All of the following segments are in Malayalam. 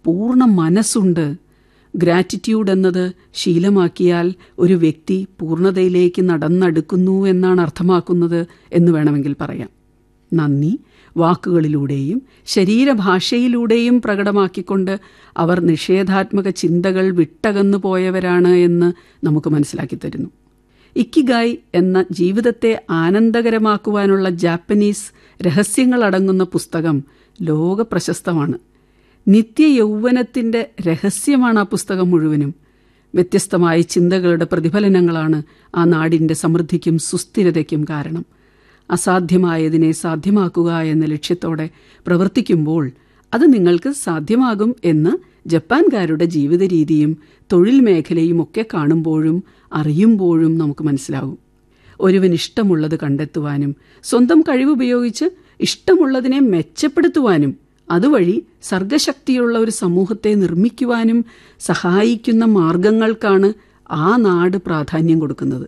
പൂർണ്ണ മനസ്സുണ്ട് ഗ്രാറ്റിറ്റ്യൂഡ് എന്നത് ശീലമാക്കിയാൽ ഒരു വ്യക്തി പൂർണ്ണതയിലേക്ക് നടന്നടുക്കുന്നു എന്നാണ് അർത്ഥമാക്കുന്നത് എന്ന് വേണമെങ്കിൽ പറയാം നന്ദി വാക്കുകളിലൂടെയും ശരീരഭാഷയിലൂടെയും പ്രകടമാക്കിക്കൊണ്ട് അവർ നിഷേധാത്മക ചിന്തകൾ വിട്ടകന്നു പോയവരാണ് എന്ന് നമുക്ക് മനസ്സിലാക്കി തരുന്നു ഇക്കിഗായ് എന്ന ജീവിതത്തെ ആനന്ദകരമാക്കുവാനുള്ള ജാപ്പനീസ് രഹസ്യങ്ങളടങ്ങുന്ന പുസ്തകം ലോക പ്രശസ്തമാണ് നിത്യ യൗവനത്തിൻ്റെ രഹസ്യമാണ് ആ പുസ്തകം മുഴുവനും വ്യത്യസ്തമായ ചിന്തകളുടെ പ്രതിഫലനങ്ങളാണ് ആ നാടിൻ്റെ സമൃദ്ധിക്കും സുസ്ഥിരതയ്ക്കും കാരണം അസാധ്യമായതിനെ സാധ്യമാക്കുക എന്ന ലക്ഷ്യത്തോടെ പ്രവർത്തിക്കുമ്പോൾ അത് നിങ്ങൾക്ക് സാധ്യമാകും എന്ന് ജപ്പാൻകാരുടെ ജീവിത രീതിയും തൊഴിൽ മേഖലയും ഒക്കെ കാണുമ്പോഴും അറിയുമ്പോഴും നമുക്ക് മനസ്സിലാകും ഒരുവൻ ഇഷ്ടമുള്ളത് കണ്ടെത്തുവാനും സ്വന്തം കഴിവുപയോഗിച്ച് ഇഷ്ടമുള്ളതിനെ മെച്ചപ്പെടുത്തുവാനും അതുവഴി സർഗശക്തിയുള്ള ഒരു സമൂഹത്തെ നിർമ്മിക്കുവാനും സഹായിക്കുന്ന മാർഗങ്ങൾക്കാണ് ആ നാട് പ്രാധാന്യം കൊടുക്കുന്നത്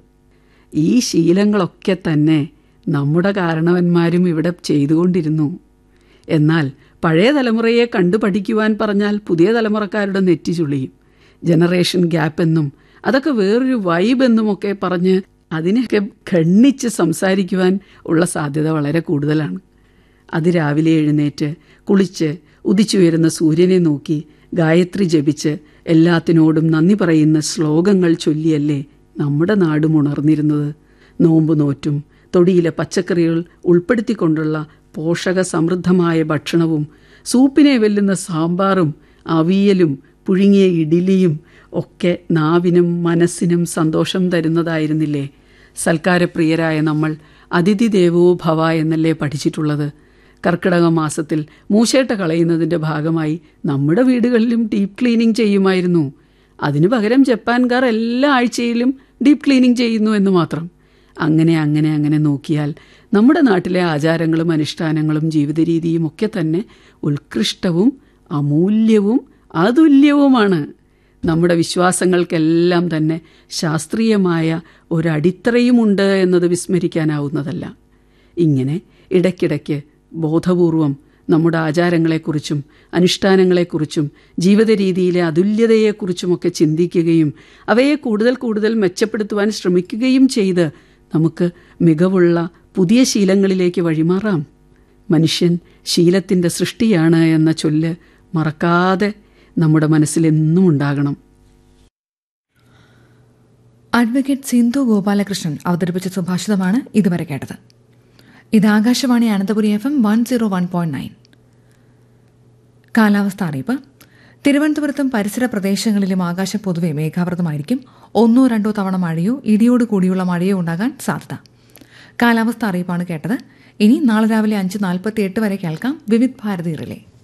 ഈ ശീലങ്ങളൊക്കെ തന്നെ നമ്മുടെ കാരണവന്മാരും ഇവിടെ ചെയ്തുകൊണ്ടിരുന്നു എന്നാൽ പഴയ തലമുറയെ കണ്ടു പഠിക്കുവാൻ പറഞ്ഞാൽ പുതിയ തലമുറക്കാരുടെ നെറ്റി ചുളിയും ജനറേഷൻ ഗ്യാപ്പ് എന്നും അതൊക്കെ വേറൊരു വൈബ് എന്നുമൊക്കെ പറഞ്ഞ് അതിനെയൊക്കെ ഖണ്ഡിച്ച് സംസാരിക്കുവാൻ ഉള്ള സാധ്യത വളരെ കൂടുതലാണ് അതിരാവിലെ എഴുന്നേറ്റ് കുളിച്ച് ഉദിച്ചുയരുന്ന സൂര്യനെ നോക്കി ഗായത്രി ജപിച്ച് എല്ലാത്തിനോടും നന്ദി പറയുന്ന ശ്ലോകങ്ങൾ ചൊല്ലിയല്ലേ നമ്മുടെ നാടും ഉണർന്നിരുന്നത് നോമ്പ് നോറ്റും തൊടിയിലെ പച്ചക്കറികൾ ഉൾപ്പെടുത്തിക്കൊണ്ടുള്ള പോഷക സമൃദ്ധമായ ഭക്ഷണവും സൂപ്പിനെ വെല്ലുന്ന സാമ്പാറും അവിയലും പുഴുങ്ങിയ ഇഡ്ഡലിയും ഒക്കെ നാവിനും മനസ്സിനും സന്തോഷം തരുന്നതായിരുന്നില്ലേ സൽക്കാരപ്രിയരായ നമ്മൾ അതിഥി ദേവോ ഭവ എന്നല്ലേ പഠിച്ചിട്ടുള്ളത് കർക്കിടക മാസത്തിൽ മൂശേട്ട കളയുന്നതിൻ്റെ ഭാഗമായി നമ്മുടെ വീടുകളിലും ഡീപ്പ് ക്ലീനിങ് ചെയ്യുമായിരുന്നു അതിനു പകരം ജപ്പാൻകാർ എല്ലാ ആഴ്ചയിലും ഡീപ്പ് ക്ലീനിങ് ചെയ്യുന്നു എന്ന് മാത്രം അങ്ങനെ അങ്ങനെ അങ്ങനെ നോക്കിയാൽ നമ്മുടെ നാട്ടിലെ ആചാരങ്ങളും അനുഷ്ഠാനങ്ങളും ജീവിത രീതിയും ഒക്കെ തന്നെ ഉത്കൃഷ്ടവും അമൂല്യവും അതുല്യവുമാണ് നമ്മുടെ വിശ്വാസങ്ങൾക്കെല്ലാം തന്നെ ശാസ്ത്രീയമായ ഒരടിത്തറയുമുണ്ട് എന്നത് വിസ്മരിക്കാനാവുന്നതല്ല ഇങ്ങനെ ഇടയ്ക്കിടയ്ക്ക് ബോധപൂർവം നമ്മുടെ ആചാരങ്ങളെക്കുറിച്ചും അനുഷ്ഠാനങ്ങളെക്കുറിച്ചും ജീവിത രീതിയിലെ അതുല്യതയെക്കുറിച്ചുമൊക്കെ ചിന്തിക്കുകയും അവയെ കൂടുതൽ കൂടുതൽ മെച്ചപ്പെടുത്തുവാൻ ശ്രമിക്കുകയും ചെയ്ത് നമുക്ക് മികവുള്ള പുതിയ ശീലങ്ങളിലേക്ക് വഴിമാറാം മനുഷ്യൻ ശീലത്തിൻ്റെ സൃഷ്ടിയാണ് എന്ന ചൊല്ല് മറക്കാതെ നമ്മുടെ മനസ്സിലെന്നും ഉണ്ടാകണം അഡ്വക്കേറ്റ് സിന്ധു ഗോപാലകൃഷ്ണൻ അവതരിപ്പിച്ച സുഭാഷിതമാണ് ഇതുവരെ കേട്ടത് ഇത് Akashvani Ananthapuri F M one zero one point nine കാലാവസ്ഥ അറിയിപ്പ് തിരുവനന്തപുരത്തും പരിസര പ്രദേശങ്ങളിലും ആകാശം പൊതുവെ മേഘാവൃതമായിരിക്കും ഒന്നോ രണ്ടോ തവണ മഴയോ ഇടിയോട് കൂടിയുള്ള മഴയോ ഉണ്ടാകാൻ സാധ്യത കാലാവസ്ഥ അറിയിപ്പാണ് കേട്ടത് ഇനി നാളെ രാവിലെ അഞ്ച് നാൽപ്പത്തി എട്ട് വരെ കേൾക്കാം വിവിധ് ഭാരതി റിലേ